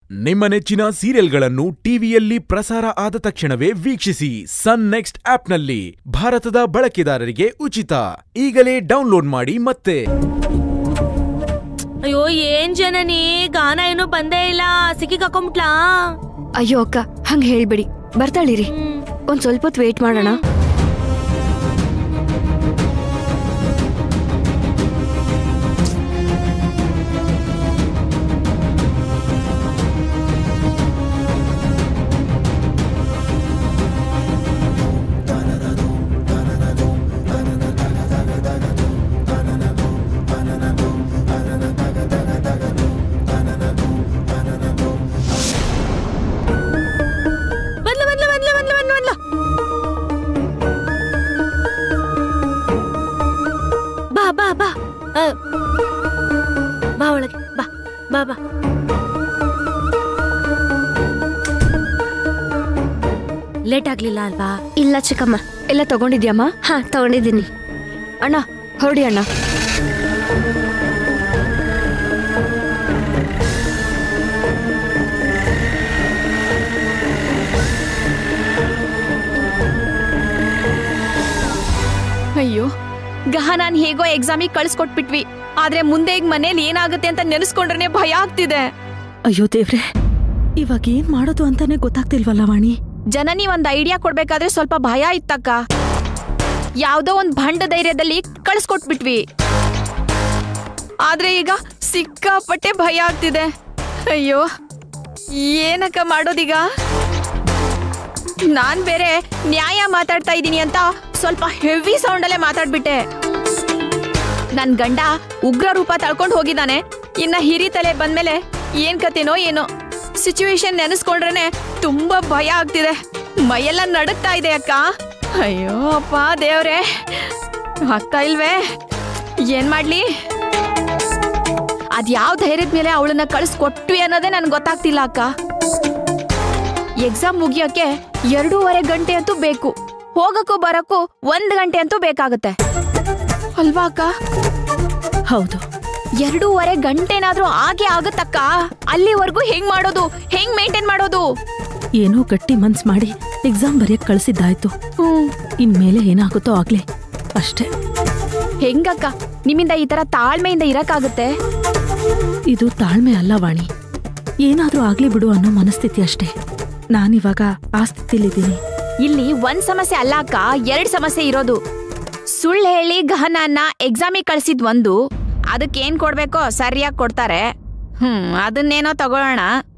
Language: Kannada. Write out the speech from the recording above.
ನಿಮ್ಮ ನೆಚ್ಚಿನ ಸೀರಿಯಲ್ಗಳನ್ನು ಟಿವಿಯಲ್ಲಿ ಪ್ರಸಾರ ಆದ ತಕ್ಷಣವೇ ವೀಕ್ಷಿಸಿ ಸನ್ ನೆಕ್ಸ್ಟ್ ಆಪ್ನಲ್ಲಿ ಭಾರತದ ಬಳಕೆದಾರರಿಗೆ ಉಚಿತ ಈಗಲೇ ಡೌನ್ಲೋಡ್ ಮಾಡಿ ಮತ್ತೆ ಅಯ್ಯೋ ಏನ್ ಜನನಿ ಗಾನ ಏನೋ ಬಂದೇ ಇಲ್ಲ ಸಿಕ್ಕಿಗ್ ಹಾಕೊಂಬಿಟ್ಲಾ ಅಯ್ಯೋ ಅಕ್ಕ ಹಂಗ ಹೇಳ್ಬೇಡಿ ಬರ್ತಾಳಿರಿ ಒಂದ್ ಸ್ವಲ್ಪ ಹೊತ್ತು ವೇಟ್ ಮಾಡೋಣ ಬಂದ್ಲ ಬಂದ್ಲ ಬಂದ್ಲ ಬಂದ್ಲ ಬಂದ್ಲ ಬಂದ್ಲ ಬಾ ಬಾ ಬಾ ಅ, ಬಾ ಒಳಗೆ ಬಾ ಬಾ ಬಾ ಲೇಟ್ ಆಗ್ಲಿಲ್ಲ ಅಲ್ವಾ ಇಲ್ಲ ಚಿಕ್ಕಮ್ಮ ಎಲ್ಲ ತಗೊಂಡಿದ್ಯಮ್ಮ ಹಾ ತಗೊಂಡಿದ್ದೀನಿ ಅಣ್ಣ ಹೊರಡಿ ಅಣ್ಣ ಅಯ್ಯೋ ಗಹನಾನ್ ಹೇಗೋ ಎಕ್ಸಾಮಿಗೆ ಕಳ್ಸ್ಕೊಟ್ಬಿಟ್ವಿ ಆದ್ರೆ ಮುಂದೆ ಈಗ ಮನೇಲಿ ಏನಾಗುತ್ತೆ ಅಂತ ನೆನೆಸ್ಕೊಂಡ್ರೆ ಭಯ ಆಗ್ತಿದೆ ಅಯ್ಯೋ ದೇವ್ರೆ ಇವಾಗ ಏನ್ ಮಾಡೋದು ಅಂತಾನೆ ಗೊತ್ತಾಗ್ತಿಲ್ವಲ್ಲ ವಾಣಿ ಜನನಿ ಒಂದ್ ಐಡಿಯಾ ಕೊಡ್ಬೇಕಾದ್ರೆ ಸ್ವಲ್ಪ ಭಯ ಇತ್ತಕ್ಕ ಯಾವ್ದೋ ಒಂದ್ ಭಂಡ ಧೈರ್ಯದಲ್ಲಿ ಕಳ್ಸ್ಕೊಟ್ಬಿಟ್ವಿ ಆದ್ರೆ ಈಗ ಸಿಕ್ಕಾಪಟ್ಟೆ ಭಯ ಆಗ್ತಿದೆ ಅಯ್ಯೋ ಏನಕ್ಕ ಮಾಡೋದೀಗ ನಾನ್ ಬೇರೆ ನ್ಯಾಯ ಮಾತಾಡ್ತಾ ಇದ್ದೀನಿ ಅಂತ ಸ್ವಲ್ಪ ಹೆವಿ ಸೌಂಡಲ್ಲೇ ಮಾತಾಡ್ಬಿಟ್ಟೆ ನನ್ ಗಂಡ ಉಗ್ರ ರೂಪ ತಳ್ಕೊಂಡ್ ಹೋಗಿದ್ದಾನೆ ಇನ್ನ ಹಿರಿ ತಲೆ ಬಂದ್ಮೇಲೆ ಏನ್ ಕತೆನೋ ಏನೋ ಸಿಚುವೇಶನ್ ನೆನೆಸ್ಕೊಂಡ್ರೇನೆ ತುಂಬಾ ಭಯ ಆಗ್ತಿದೆ ಮೈಯೆಲ್ಲ ನಡುಗ್ತಾ ಇದೆ ಅಕ್ಕ ಅಯ್ಯೋ ಅಪ್ಪ ದೇವ್ರೆ ಆಗ್ತಾ ಇಲ್ವೇ ಏನ್ ಮಾಡ್ಲಿ ಅದ್ಯಾವ ಧೈರ್ಯದ ಮೇಲೆ ಅವಳನ್ನ ಕಳಿಸ್ಕೊಟ್ವಿ ಅನ್ನೋದೇ ನನ್ಗೆ ಗೊತ್ತಾಗ್ತಿಲ್ಲ ಅಕ್ಕ ಎಕ್ಸಾಮ್ ಮುಗಿಯೋಕೆ ಎರಡೂವರೆ ಗಂಟೆ ಅಂತೂ ಬೇಕು ಹೋಗಕ್ಕೂ ಬರಕ್ಕೂ ಒಂದ್ ಗಂಟೆ ಅಂತೂ ಬೇಕಾಗುತ್ತೆ ಅಲ್ವಾ ಅಕ್ಕ ಹೌದು ಎರಡೂವರೆ ಗಂಟೆನಾದ್ರೂ ಆಗೇ ಆಗುತ್ತಕ್ಕ ಅಲ್ಲಿವರೆಗೂ ಹೆಂಗ್ ಮಾಡೋದು ಹೆಂಗ್ ಮೇಂಟೈನ್ ಮಾಡೋದು ಏನೋ ಗಟ್ಟಿ ಮನ್ಸ್ ಮಾಡಿ ಎಕ್ಸಾಮ್ ಬರೆಯಕ್ ಕಳ್ಸಿದ್ದಾಯ್ತು ಹ್ಮ್ ಇನ್ಮೇಲೆ ಏನಾಗುತ್ತೋ ಆಗ್ಲಿ ಅಷ್ಟೇ ಹೆಂಗಕ್ಕ ನಿಮ್ಮಿಂದ ಈ ತರ ತಾಳ್ಮೆಯಿಂದ ಇರಕ್ಕಾಗುತ್ತೆ ಇದು ತಾಳ್ಮೆ ಅಲ್ಲ ವಾಣಿ ಏನಾದ್ರೂ ಆಗ್ಲಿ ಬಿಡು ಅನ್ನೋ ಮನಸ್ಥಿತಿ ಅಷ್ಟೇ ನಾನಿವಾಗ ಆ ಸ್ಥಿತಿಲಿದ್ದೀನಿ ಇಲ್ಲಿ ಒಂದ್ ಸಮಸ್ಯೆ ಅಲ್ಲ ಅಕ್ಕ ಎರಡ್ ಸಮಸ್ಯೆ ಇರೋದು ಸುಳ್ಳು ಹೇಳಿ ಗಹನನ್ನ ಎಕ್ಸಾಮಿಗೆ ಕಳ್ಸಿದ್ ಒಂದು ಅದಕ್ಕೇನ್ ಕೊಡ್ಬೇಕೋ ಸರಿಯಾಗಿ ಕೊಡ್ತಾರೆ ಹ್ಮ್ ಅದನ್ನೇನೋ ತಗೊಳ್ಳೋಣ